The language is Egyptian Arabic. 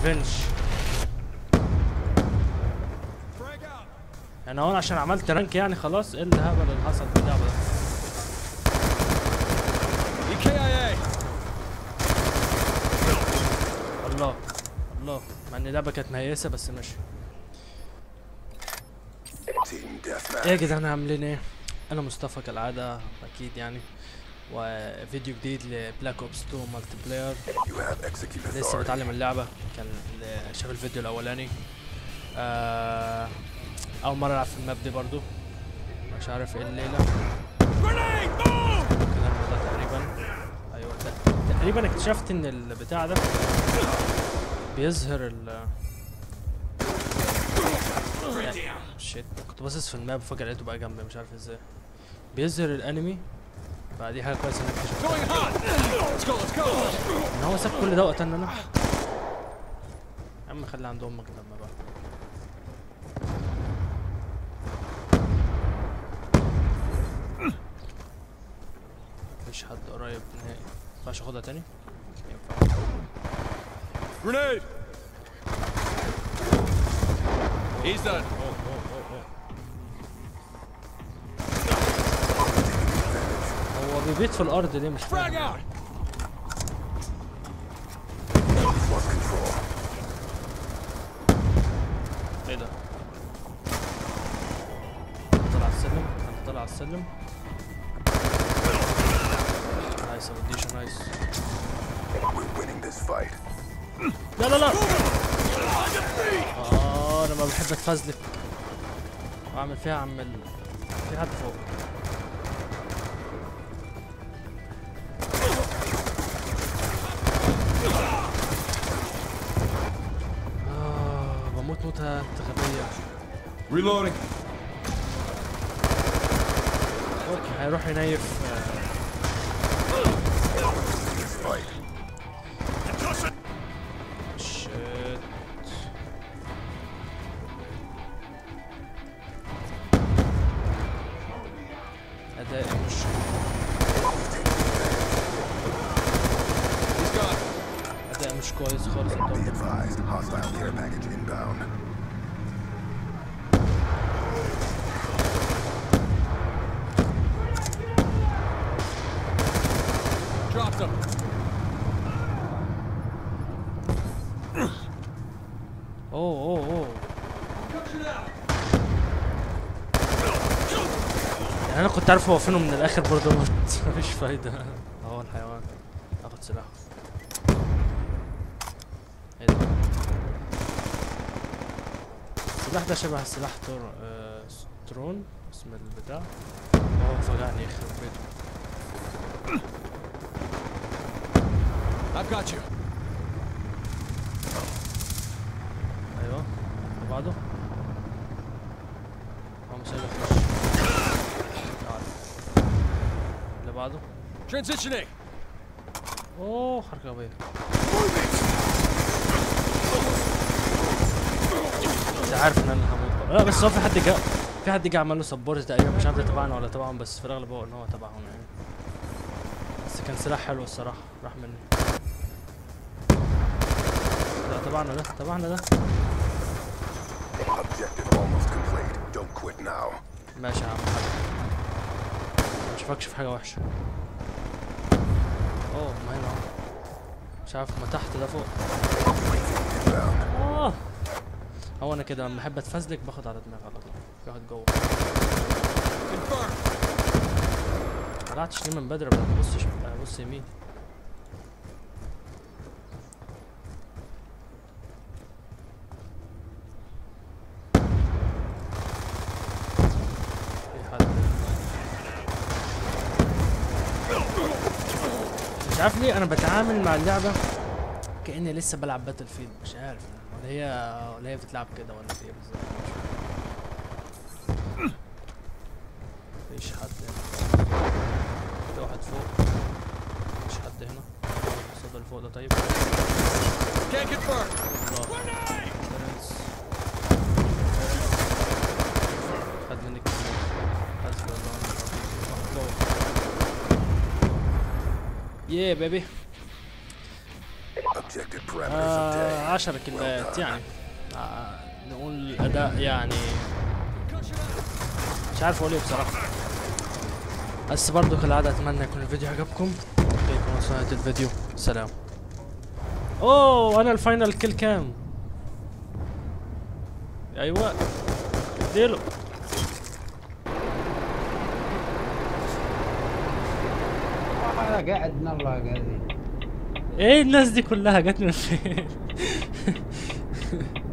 ريفنج يعني هون عشان عملت رانك يعني خلاص ايه الهبل اللي حصل في اللعبه ده EKIA. الله الله مع ان اللعبه كانت مهيسه بس ماشي Team deathmatch. ايه يا جدعان عاملين ايه انا مصطفى كالعاده اكيد يعني وفيديو جديد لبلاك اوبس 2 مالتي بلاير You have execute لسه authority. بتعلم اللعبه كان اللي شاف الفيديو الاولاني آه اول مره العب في الماب دي برضو مش عارف ايه الليله Grenade! Move! الكلام ده تقريبا ايوه ده تقريبا اكتشفت ان البتاع ده بيظهر ال شيت كنت باصص في الماب وفجاه لقيته بقى جنبي مش عارف ازاي بيظهر الانمي فدي حاجه كويسه انك اكتشفتها Going hot. Let's go. Let's go. ان هو ساب كل ده وقتنا انا يا عم خلي عند امك لما بقى مفيش حد قريب نهائي مينفعش اخدها تاني ينفع Grenade. He's done. هو بيبيت في الارض ليه مش Frag فاهم out. Lost control. ايه ده طلع على السلم كان طلع على السلم نايس اوديشن نايس We're winning this fight. لا لا لا اه انا ما بحب اتفزلك واعمل فيها اعمل في حد فوق آه بموت موتة غبية Reloading. اوكي هيروح ينيف آه، This fight. شيت أدائي مش He's gone. أدائي مش كويس خالص Be الدور advised. Hostile care package inbound. Dropped him. أوه أوه أوه يعني أنا كنت عارف هو فينه من الآخر برضه موت مفيش فايدة أهو الحيوان آخد سلاح إيه ده السلاح ده شبه سلاح تور آه سترون اسم البتاع هو فجعني يخرب بيته I've got you. ايوه اللي بعده هو مش هيبقى فلاش تعال. اللي بعده Transitioning. اوه حركه قويه انت عارف ان انا هموت بقى. لا بس هو في حد جا في حد جه عمل له سبورت تقريبا مش عارف ده تبعنا ولا تبعهم بس في الاغلب هو ان هو تبعهم يعني بس كان سلاح حلو الصراحه راح مني لا تبعنا ده تبعنا ده Objective almost complete. Don't quit now. ماشي يا عم حاج ما اشوفكش في حاجه وحشه اوه ما هنا اهو مش عارف ما تحت ده فوق Inbound. اه هو انا كده لما احب اتفزلك باخد على دماغي على طول في واحد جوه Confirmed. ما طلعتش ليه من بدري ما ببصش ببص يمين في حد مش عارف ليه انا بتعامل مع اللعبه كاني لسه بلعب باتل فيلد مش عارف ولا هي ولا هي بتلعب كده ولا ايه بالظبط مفيش حد هنا في واحد فوق مفيش حد هنا الصدى اللي فوق ده طيب Can't confirm. الله ترنس خد مني كتير حسبي الله ونعم الوكيل واحد جوه ياه بيبي Objective parameters آه obtained. 10 كيلات يعني آه نقول الاداء يعني مش عارف اقول ايه بصراحه بس برضو كالعاده اتمنى يكون الفيديو عجبكم يكون وصلت الفيديو سلام اوه انا الفاينل كيل كام ايوه اديله انا قاعد من الله قاعدين ايه الناس دي كلها جت من فين